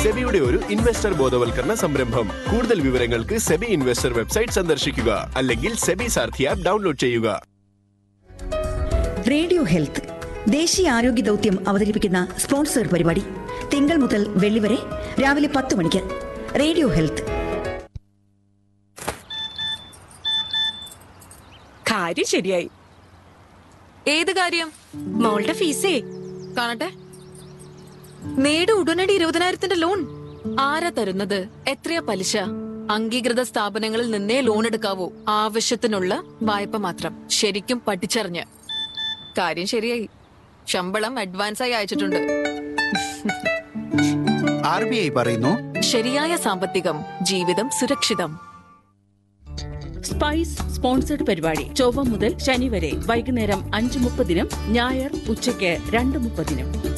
സെബിയുടെ ഒരു ഇൻവെസ്റ്റർ ബോധവൽക്കരണ സംരംഭം കൂടുതൽ വിവരങ്ങൾക്ക് സെബി ഇൻവെസ്റ്റർ വെബ്സൈറ്റ് സന്ദർശിക്കുക അല്ലെങ്കിൽ സെബി സാർഥി ആപ്പ് ഡൗൺലോഡ് ചെയ്യുക റേഡിയോ ഹെൽത്ത് ദേശീയ ആരോഗ്യ ദൗത്യം അവതരിപ്പിക്കുന്ന സ്പോൺസർ പരിപാടി തിങ്കൾ മുതൽ വെള്ളി വരെ രാവിലെ പത്ത് മണിക്ക് റേഡിയോ ഹെൽത്ത് കാര്യം ശരിയായി ഏത് കാര്യം മോളുടെ ഫീസേ കാണട്ടെ നേട് ഉടനടി ഇരുപതിനായിരത്തിന്റെ ലോൺ ആരാ തരുന്നത് എത്രയാ പലിശ അംഗീകൃത സ്ഥാപനങ്ങളിൽ നിന്നേ ലോൺ എടുക്കാവൂ ആവശ്യത്തിനുള്ള വായ്പ മാത്രം ശരിക്കും പഠിച്ചറിഞ്ഞ് കാര്യം ശരിയായി ശമ്പളം അഡ്വാൻസായി അയച്ചിട്ടുണ്ട് ആർ ബി ഐ പറയുന്നു ശരിയായ സാമ്പത്തികം ജീവിതം സുരക്ഷിതം സ്പൈസ് സ്പോൺസർഡ് പരിപാടി ചൊവ്വ മുതൽ ശനി വരെ വൈകുന്നേരം അഞ്ച് മുപ്പതിനും ഞായർ ഉച്ചയ്ക്ക് രണ്ട് മുപ്പതിനും